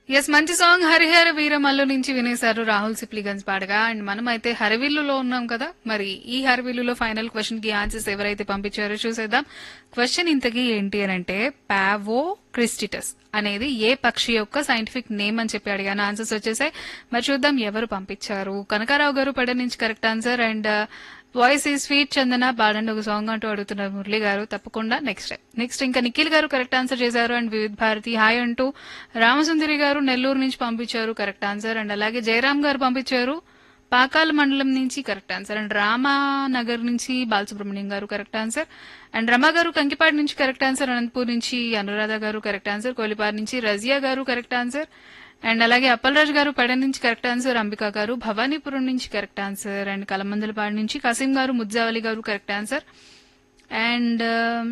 yes మంచి song Harihara Veeramallu నుంచి వినేశారు రాహుల్ సిప్లిగన్స్ పాడగా అండ్ మనం అయితే హరివిల్లులో ఉన్నాం కదా మరి ఈ హరివిల్లులో ఫైనల్ క్వశ్చన్ కి ఆన్సర్స్ ఎవరైతే పంపించారో చూసేద్దాం క్వశ్చన్ ఇంతకీ ఏంటి అని అంటే పావో క్రిస్టిటస్ అనేది ఏ పక్షి యొక్క సైంటిఫిక్ నేమ్ అని చెప్పి అడిగాను ఆన్సర్స్ వచ్చేసాయి మరి చూద్దాం ఎవరు పంపించారు కనకారావు గారు పడ నుంచి కరెక్ట్ ఆన్సర్ అండ్ వాయిస్ ఈ స్వీట్ చందన పాడండి ఒక సాంగ్ అంటూ అడుగుతున్నారు మురళి గారు తప్పకుండా నెక్స్ట్ నెక్స్ట్ ఇంకా నిఖిల్ గారు కరెక్ట్ ఆన్సర్ చేశారు అండ్ వివిధ్ భారతి హాయ్ అంటూ రామసుందరి గారు నెల్లూరు నుంచి పంపించారు కరెక్ట్ ఆన్సర్ అండ్ అలాగే జయరామ్ గారు పంపించారు పాకాల మండలం నుంచి కరెక్ట్ ఆన్సర్ అండ్ రామానగర్ నుంచి బాలసుబ్రహ్మణ్యం గారు కరెక్ట్ ఆన్సర్ అండ్ రమ గారు కంకిపాటి నుంచి కరెక్ట్ ఆన్సర్ అనంతపూర్ నుంచి అనురాధ గారు కరెక్ట్ ఆన్సర్ కోలిపార్ నుంచి రజియా గారు కరెక్ట్ ఆన్సర్ అండ్ అలాగే అప్పలరాజు గారు పడ నుంచి కరెక్ట్ ఆన్సర్ అంబిక గారు భవానీపురం నుంచి కరెక్ట్ ఆన్సర్ అండ్ కలమందలపాడు నుంచి కసీం గారు ముజ్జావలి గారు correct answer and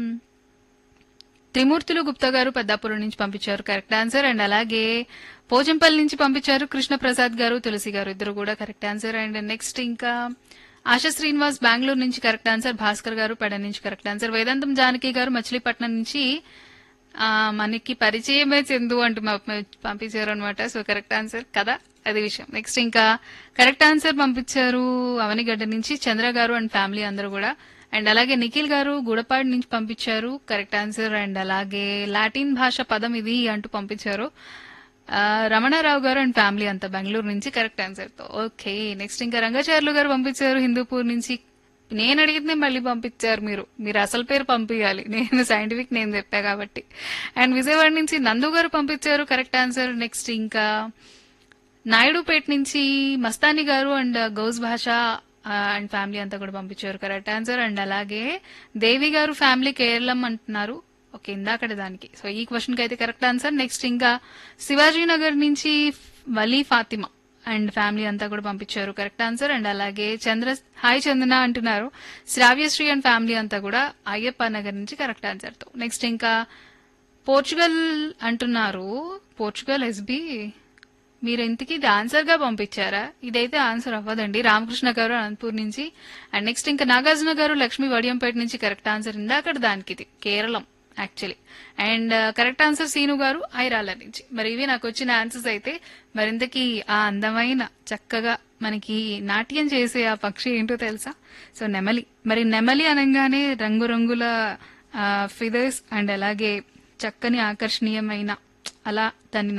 Trimurthulu Gupta గారు పెద్దాపురం నుంచి పంపించారు కరెక్ట్ ఆన్సర్ అండ్ అలాగే పోచంపల్లి నుంచి పంపించారు కృష్ణ ప్రసాద్ గారు తులసి గారు ఇద్దరు కూడా కరెక్ట్ ఆన్సర్ అండ్ నెక్స్ట్ ఇంకా ఆశా శ్రీనివాస్ బెంగళూరు నుంచి కరెక్ట్ ఆన్సర్ భాస్కర్ గారు పెడ నుంచి కరెక్ట్ ఆన్సర్ వేదాంతం జానకి గారు మచిలీపట్నం నుంచి ఆ, మనకి పరిచయమే చెందు అంటూ మా- పంపించారు అనమాట సో కరెక్ట్ ఆన్సర్ కదా అది విషయం నెక్స్ట్ ఇంకా కరెక్ట్ ఆన్సర్ పంపించారు అవనిగడ్డ నుంచి చంద్ర గారు అండ్ ఫ్యామిలీ అందరూ కూడా అండ్ అలాగే నిఖిల్ గారు గుడపాడు నుంచి పంపించారు కరెక్ట్ ఆన్సర్ అండ్ అలాగే లాటిన్ భాష పదం ఇది అంటూ పంపించారు ఆ, రమణారావు గారు అండ్ ఫ్యామిలీ అంతా బెంగళూరు నుంచి కరెక్ట్ ఆన్సర్ తో ఓకే నెక్స్ట్ ఇంకా రంగాచార్యులు గారు పంపించారు హిందూపూర్ నుంచి నేను అడిగితే మళ్ళీ పంపించారు మీరు మీరు అసలు పేరు పంపించాలి నేను సైంటిఫిక్ నేను చెప్పా కాబట్టి అండ్ విజయవాడ నుంచి నందు గారు పంపించారు కరెక్ట్ ఆన్సర్ నెక్స్ట్ ఇంకా నాయుడుపేట నుంచి మస్తాని గారు అండ్ గౌస్ భాష ఆ, అండ్ ఫ్యామిలీ అంతా కూడా పంపించారు కరెక్ట్ ఆన్సర్ అండ్ అలాగే దేవి గారు ఫ్యామిలీ కేరళం అంటున్నారు ఓకే ఇందాకడ దానికి సో ఈ క్వశ్చన్ కి అయితే కరెక్ట్ ఆన్సర్ నెక్స్ట్ ఇంకా శివాజీ నగర్ నుంచి వలీ ఫాతిమా అండ్ ఫ్యామిలీ అంతా కూడా పంపించారు కరెక్ట్ ఆన్సర్ అండ్ అలాగే చంద్ర హాయ్ చందన అంటున్నారు శ్రావ్యశ్రీ అండ్ ఫ్యామిలీ అంతా కూడా అయ్యప్ప నగర్ నుంచి కరెక్ట్ ఆన్సర్ తో నెక్స్ట్ ఇంకా పోర్చుగల్ అంటున్నారు పోర్చుగల్ ఎస్బి మీరు ఇంతకీ ఇది ఆన్సర్ గా పంపించారా ఇదైతే ఆన్సర్ అవ్వదండి రామకృష్ణ గారు అనంతపూర్ నుంచి అండ్ నెక్స్ట్ ఇంకా నాగార్జున గారు లక్ష్మి వడియంపేట నుంచి కరెక్ట్ ఆన్సర్ ఇందాక దానికి ఇది Keralam actually and correct answer Seenu గారు ఐరాల నుంచి మరి ఇవి నాకు వచ్చిన ఆన్సర్స్ అయితే మరింతకి ఆ అందమైన చక్కగా మనకి నాట్యం చేసే ఆ పక్షి ఏంటో తెలుసా సో నెమలి మరి నెమలి అనగానే రంగురంగుల ఫిదర్స్ అండ్ అలాగే చక్కని ఆకర్షణీయమైన అలా దాన్ని